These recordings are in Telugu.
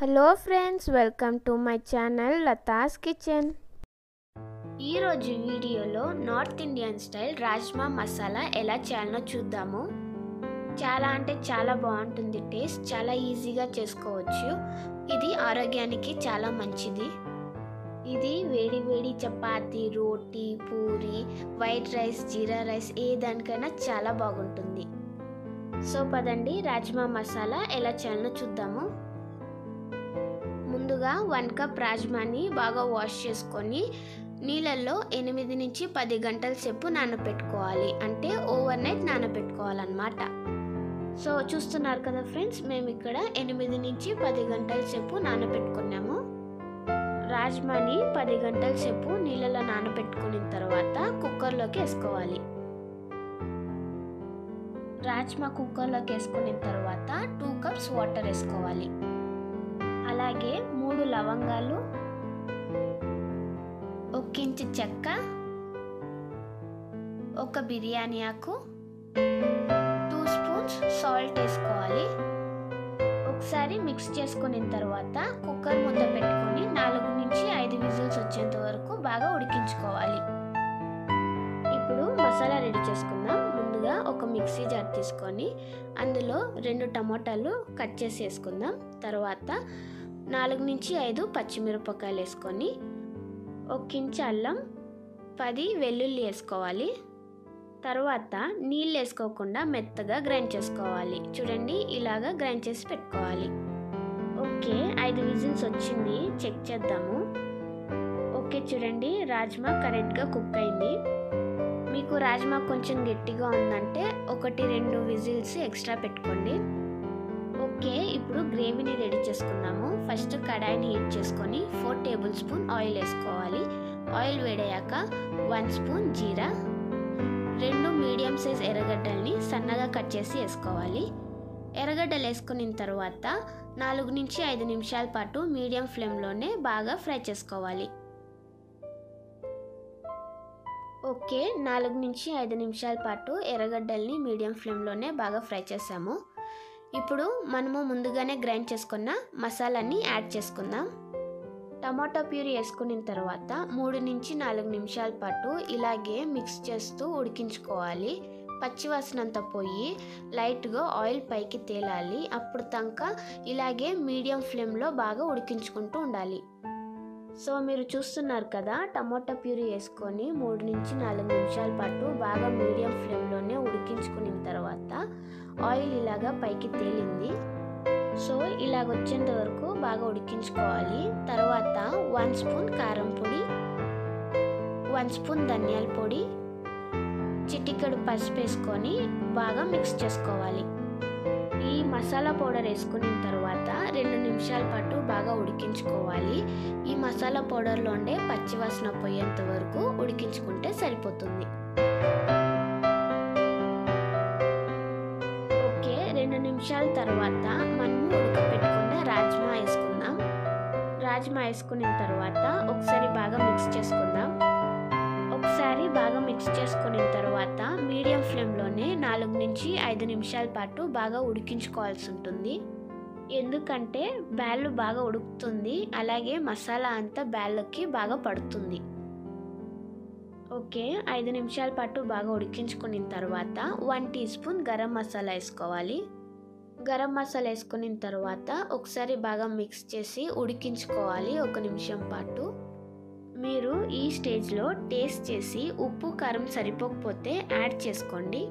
hello friends welcome to my channel Latha's kitchen ఈరోజు వీడియోలో north Indian style rajma masala ఎలా చేయాలో చూద్దాము చాలా అంటే చాలా బాగుంటుంది టేస్ట్ చాలా ఈజీగా చేసుకోవచ్చు ఇది ఆరోగ్యానికి చాలా మంచిది ఇది వేడి వేడి చపాతి రోటీ పూరి వైట్ రైస్ జీరా రైస్ ఏ దానికైనా చాలా బాగుంటుంది సో పదండి రాజ్మా మసాలా ఎలా చేయాలో చూద్దాము ముందుగా వన్ కప్ రాజ్మాని బాగా వాష్ చేసుకొని నీళ్ళల్లో ఎనిమిది నుంచి పది గంటల సేపు నానబెట్టుకోవాలి అంటే ఓవర్ నైట్ నానబెట్టుకోవాలన్నమాట సో చూస్తున్నారు కదా ఫ్రెండ్స్ మేము ఇక్కడ ఎనిమిది నుంచి పది గంటల సేపు నానబెట్టుకున్నాము రాజ్మాని పది గంటల సేపు నీళ్ళలో నానబెట్టుకున్న తర్వాత కుక్కర్లోకి వేసుకోవాలి రాజ్మా కుక్కర్లోకి వేసుకున్న తర్వాత టూ కప్స్ వాటర్ వేసుకోవాలి అలాగే మూడు లవంగాలు ఒక ఇంచు చెక్క ఒక బిర్యానీ ఆకు టూ స్పూన్స్ సాల్ట్ వేసుకోవాలి ఒకసారి మిక్స్ చేసుకున్న తర్వాత కుక్కర్ మూత పెట్టుకొని నాలుగు నుంచి ఐదు విజిల్స్ వచ్చేంత వరకు బాగా ఉడికించుకోవాలి ఇప్పుడు మసాలా రెడీ చేసుకుందాం ముందుగా ఒక మిక్సీ జార్ తీసుకొని అందులో రెండు టమాటాలు కట్ చేసి వేసుకుందాం తర్వాత నాలుగు నుంచి ఐదు పచ్చిమిరపకాయలు వేసుకొని ఒక ఇంచు అల్లం పది వెల్లుల్లి వేసుకోవాలి తర్వాత నీళ్ళు వేసుకోకుండా మెత్తగా గ్రైండ్ చేసుకోవాలి చూడండి ఇలాగా గ్రైండ్ చేసి పెట్టుకోవాలి ఓకే ఐదు విజిల్స్ వచ్చింది చెక్ చేద్దాము ఓకే చూడండి రాజ్మా కరెక్ట్గా కుక్ అయింది మీకు రాజ్మా కొంచెం గట్టిగా ఉందంటే ఒకటి రెండు విజిల్స్ ఎక్స్ట్రా పెట్టుకోండి ఓకే ఇప్పుడు గ్రేవీని రెడీ చేసుకుందాము ఫస్ట్ కడాయిని హీట్ చేసుకొని ఫోర్ టేబుల్ స్పూన్ ఆయిల్ వేసుకోవాలి ఆయిల్ వేడయ్యాక వన్ స్పూన్ జీరా రెండు మీడియం సైజ్ ఎర్రగడ్డల్ని సన్నగా కట్ చేసి వేసుకోవాలి ఎర్రగడ్డలు వేసుకున్న తర్వాత నాలుగు నుంచి ఐదు నిమిషాల పాటు మీడియం ఫ్లేమ్లోనే బాగా ఫ్రై చేసుకోవాలి ఓకే నాలుగు నుంచి ఐదు నిమిషాల పాటు ఎర్రగడ్డల్ని మీడియం ఫ్లేమ్లోనే బాగా ఫ్రై చేసాము ఇప్పుడు మనము ముందుగానే గ్రైండ్ చేసుకున్న మసాలాని యాడ్ చేసుకుందాం టమాటా ప్యూరీ వేసుకున్న తర్వాత మూడు నుంచి నాలుగు నిమిషాల పాటు ఇలాగే మిక్స్ చేస్తూ ఉడికించుకోవాలి పచ్చివాసనంతా పోయి లైట్గా ఆయిల్ పైకి తేలాలి అప్పుడు తనక ఇలాగే మీడియం ఫ్లేమ్లో బాగా ఉడికించుకుంటూ ఉండాలి సో మీరు చూస్తున్నారు కదా టమాటా ప్యూరీ వేసుకొని మూడు నుంచి నాలుగు నిమిషాల పాటు బాగా మీడియం ఫ్లేమ్లోనే ఉడికించుకున్న తర్వాత ఆయిల్ ఇలాగా పైకి తేలింది సో ఇలాగ వచ్చేంత వరకు బాగా ఉడికించుకోవాలి తర్వాత వన్ స్పూన్ కారం పొడి వన్ స్పూన్ ధనియాల పొడి చిటికెడు పసుపు వేసుకొని బాగా మిక్స్ చేసుకోవాలి ఈ మసాలా పౌడర్ వేసుకున్న తర్వాత రెండు నిమిషాల పాటు బాగా ఉడికించుకోవాలి ఈ మసాలా పౌడర్లో ఉండే పచ్చివాసన పోయేంత వరకు ఉడికించుకుంటే సరిపోతుంది ఓకే రెండు నిమిషాల తర్వాత మనము ఉడకపెట్టుకున్న రాజ్మా వేసుకుందాం రాజ్మా వేసుకున్న తర్వాత ఒకసారి బాగా మిక్స్ చేసుకుందాం ఒకసారి బాగా మిక్స్ చేసుకున్న తర్వాత మీడియం ఫ్లేమ్లోనే నాలుగు నుంచి ఐదు నిమిషాల పాటు బాగా ఉడికించుకోవాల్సి ఉంటుంది ఎందుకంటే బ్యాళ్ళు బాగా ఉడుకుతుంది అలాగే మసాలా అంతా బ్యాళ్ళకి బాగా పడుతుంది ఓకే ఐదు నిమిషాల పాటు బాగా ఉడికించుకున్న తర్వాత one teaspoon garam masala వేసుకోవాలి గరం మసాలా వేసుకున్న తర్వాత ఒకసారి బాగా మిక్స్ చేసి ఉడికించుకోవాలి ఒక నిమిషం పాటు మీరు ఈ స్టేజ్లో టేస్ట్ చేసి ఉప్పు కారం సరిపోకపోతే యాడ్ చేసుకోండి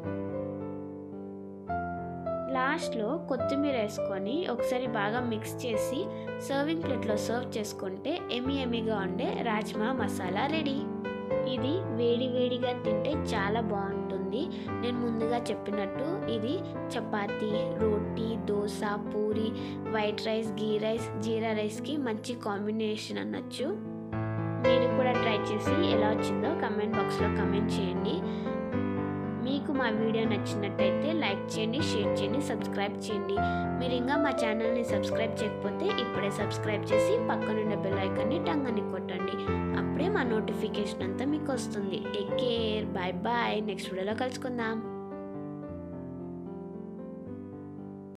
లాస్ట్లో కొత్తిమీర వేసుకొని ఒకసారి బాగా మిక్స్ చేసి సర్వింగ్ ప్లేట్లో సర్వ్ చేసుకుంటే ఎమి ఎమిగా ఉండే రాజ్మా మసాలా రెడీ ఇది వేడి వేడిగా తింటే చాలా బాగుంటుంది నేను ముందుగా చెప్పినట్టు ఇది చపాతి రోటీ dosa puri white rice ghee rice జీరా రైస్కి మంచి కాంబినేషన్ అనొచ్చు మీరు కూడా ట్రై చేసి ఎలా వచ్చిందో కమెంట్ బాక్స్లో కమెంట్ చేయండి మీకు మా వీడియో నచ్చినట్టయితే లైక్ చేయండి షేర్ చేయండి సబ్స్క్రైబ్ చేయండి మీరు ఇంకా మా ఛానల్ని సబ్స్క్రైబ్ చేయకపోతే ఇప్పుడే సబ్స్క్రైబ్ చేసి పక్కనున్న బెల్ ఐకాన్ని టంగని కొట్టండి అప్పుడే మా నోటిఫికేషన్ అంతా మీకు వస్తుంది take care bye bye next వీడియోలో కలుసుకుందాం